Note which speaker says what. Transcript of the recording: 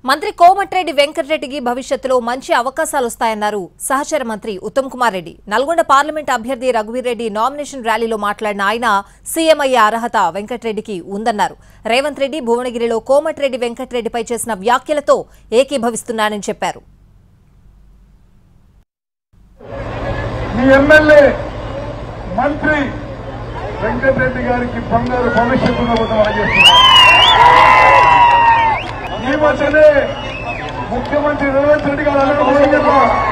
Speaker 1: మంత్రి కోమటిరెడ్డి వెంకటరెడ్డికి భవిష్యత్తులో మంచి అవకాశాలు వస్తాయన్నారు సహచర మంత్రి ఉత్తమ్ కుమార్ రెడ్డి నల్గొండ పార్లమెంట్ అభ్యర్థి రఘువీర్ రెడ్డి నామినేషన్ ర్యాలీలో మాట్లాడిన ఆయన సీఎం అయ్యే అర్హత వెంకటరెడ్డికి ఉందన్నారు రేవంత్ రెడ్డి భువనగిరిలో కోమటిరెడ్డి వెంకటరెడ్డిపై చేసిన వ్యాఖ్యలతో ఏకీభవిస్తున్నానని చెప్పారు
Speaker 2: మీ ఎమ్మెల్యే మంత్రి వెంకటరెడ్డి గారికి బంగారు భవిష్యత్తు ఉన్నప్పుడు తెలియజేస్తున్నారు ఈ మధ్యనే ముఖ్యమంత్రి రేవంత్ రెడ్డి గారు అనంతపురం జిల్లా